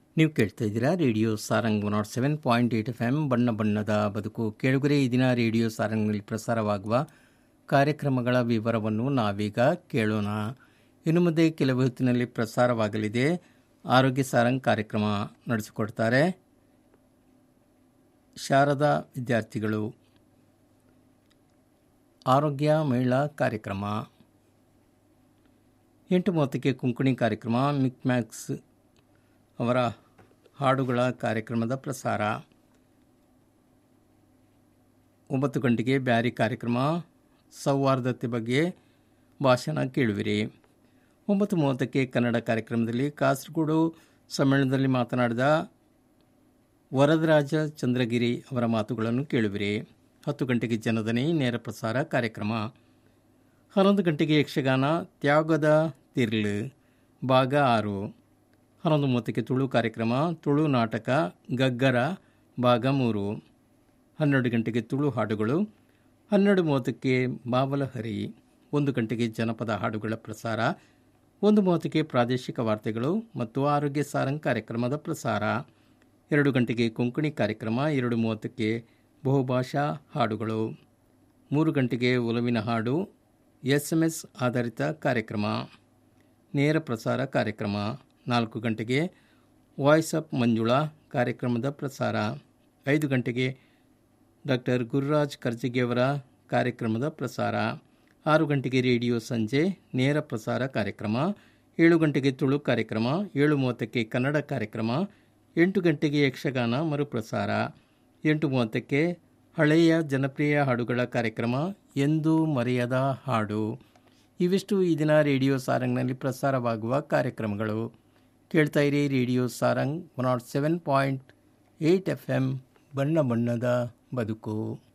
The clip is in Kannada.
ನೀವು ಕೇಳ್ತಾ ಇದ್ದೀರಾ radio Sarang one naught seven point eight F M ಬಣ್ಣ ಬಣ್ಣದ ಬದುಕು ಕೇಳುಗರೆ ಈ ದಿನ ರೇಡಿಯೋ ಸಾರಂಗ್ನಲ್ಲಿ ಪ್ರಸಾರವಾಗುವ ಕಾರ್ಯಕ್ರಮಗಳ ವಿವರವನ್ನು ನಾವೀಗ ಕೇಳೋಣ ಇನ್ನು ಮುಂದೆ ಕೆಲವು ಹೊತ್ತಿನಲ್ಲಿ ಪ್ರಸಾರವಾಗಲಿದೆ ಆರೋಗ್ಯ ಸಾರಂಗ್ ಕಾರ್ಯಕ್ರಮ ನಡೆಸಿಕೊಡ್ತಾರೆ ಶಾರದಾ ವಿದ್ಯಾರ್ಥಿಗಳು ಆರೋಗ್ಯ ಮಹಿಳಾ ಕಾರ್ಯಕ್ರಮ ಎಂಟು ಮೂವತ್ತಕ್ಕೆ ಕೊಂಕಣಿ ಕಾರ್ಯಕ್ರಮ ಮಿಕ್ ಮ್ಯಾಕ್ಸ್ ಅವರ ಹಾಡುಗಳ ಕಾರ್ಯಕ್ರಮದ ಪ್ರಸಾರ ಒಂಬತ್ತು ಗಂಟೆಗೆ ಬ್ಯಾರಿ ಕಾರ್ಯಕ್ರಮ ಸೌಹಾರ್ದತೆ ಬಗ್ಗೆ ಭಾಷಣ ಕೇಳುವಿರಿ ಒಂಬತ್ತು ಮೂವತ್ತಕ್ಕೆ ಕನ್ನಡ ಕಾರ್ಯಕ್ರಮದಲ್ಲಿ ಕಾಸರಗೋಡು ಸಮ್ಮೇಳನದಲ್ಲಿ ಮಾತನಾಡಿದ ವರದರಾಜ ಚಂದ್ರಗಿರಿ ಅವರ ಮಾತುಗಳನ್ನು ಕೇಳುವಿರಿ ಹತ್ತು ಗಂಟೆಗೆ ಜನದನಿ ನೇರ ಪ್ರಸಾರ ಕಾರ್ಯಕ್ರಮ ಹನ್ನೊಂದು ಗಂಟೆಗೆ ಯಕ್ಷಗಾನ ತ್ಯಾಗದ ತಿರ್ಲು ಭಾಗ ಆರು ಹನ್ನೊಂದು ಮೂವತ್ತಕ್ಕೆ ತುಳು ಕಾರ್ಯಕ್ರಮ ತುಳು ನಾಟಕ ಗಗ್ಗರ ಭಾಗ ಮೂರು ಹನ್ನೆರಡು ಗಂಟೆಗೆ ತುಳು ಹಾಡುಗಳು ಹನ್ನೆರಡು ಮೂವತ್ತಕ್ಕೆ ಬಾವಲಹರಿ ಒಂದು ಗಂಟೆಗೆ ಜನಪದ ಹಾಡುಗಳ ಪ್ರಸಾರ ಒಂದು ಮೂವತ್ತಕ್ಕೆ ಪ್ರಾದೇಶಿಕ ವಾರ್ತೆಗಳು ಮತ್ತು ಆರೋಗ್ಯ ಸಾರಂಗ್ ಕಾರ್ಯಕ್ರಮದ ಪ್ರಸಾರ ಎರಡು ಗಂಟೆಗೆ ಕೊಂಕಣಿ ಕಾರ್ಯಕ್ರಮ ಎರಡು ಮೂವತ್ತಕ್ಕೆ ಬಹುಭಾಷಾ ಹಾಡುಗಳು ಮೂರು ಗಂಟೆಗೆ ಒಲವಿನ ಹಾಡು ಎಸ್ ಎಮ್ ಎಸ್ ಆಧಾರಿತ ಕಾರ್ಯಕ್ರಮ ನೇರ ಪ್ರಸಾರ ಕಾರ್ಯಕ್ರಮ ನಾಲ್ಕು ಗಂಟೆಗೆ ವಾಯ್ಸ್ ಅಪ್ ಮಂಜುಳಾ ಕಾರ್ಯಕ್ರಮದ ಪ್ರಸಾರ ಐದು ಗಂಟೆಗೆ ಡಾಕ್ಟರ್ ಗುರುರಾಜ್ ಕರ್ಜಿಗೆಯವರ ಕಾರ್ಯಕ್ರಮದ ಪ್ರಸಾರ ಆರು ಗಂಟೆಗೆ ರೇಡಿಯೋ ಸಂಜೆ ನೇರ ಪ್ರಸಾರ ಕಾರ್ಯಕ್ರಮ ಏಳು ಗಂಟೆಗೆ ತುಳು ಕಾರ್ಯಕ್ರಮ ಏಳು ಮೂವತ್ತಕ್ಕೆ ಕನ್ನಡ ಕಾರ್ಯಕ್ರಮ ಎಂಟು ಗಂಟೆಗೆ ಯಕ್ಷಗಾನ ಮರುಪ್ರಸಾರ ಎಂಟು ಮೂವತ್ತಕ್ಕೆ ಹಳೆಯ ಜನಪ್ರಿಯ ಹಾಡುಗಳ ಕಾರ್ಯಕ್ರಮ ಎಂದು ಮರೆಯದ ಹಾಡು ಇವಿಷ್ಟು ಈ ದಿನ ರೇಡಿಯೋ ಸಾರಂಗ್ನಲ್ಲಿ ಪ್ರಸಾರವಾಗುವ ಕಾರ್ಯಕ್ರಮಗಳು ಕೇಳ್ತಾ ಇರಿ radio Sarang one naught seven point eight F M ಬಣ್ಣ ಬಣ್ಣದ ಬದುಕು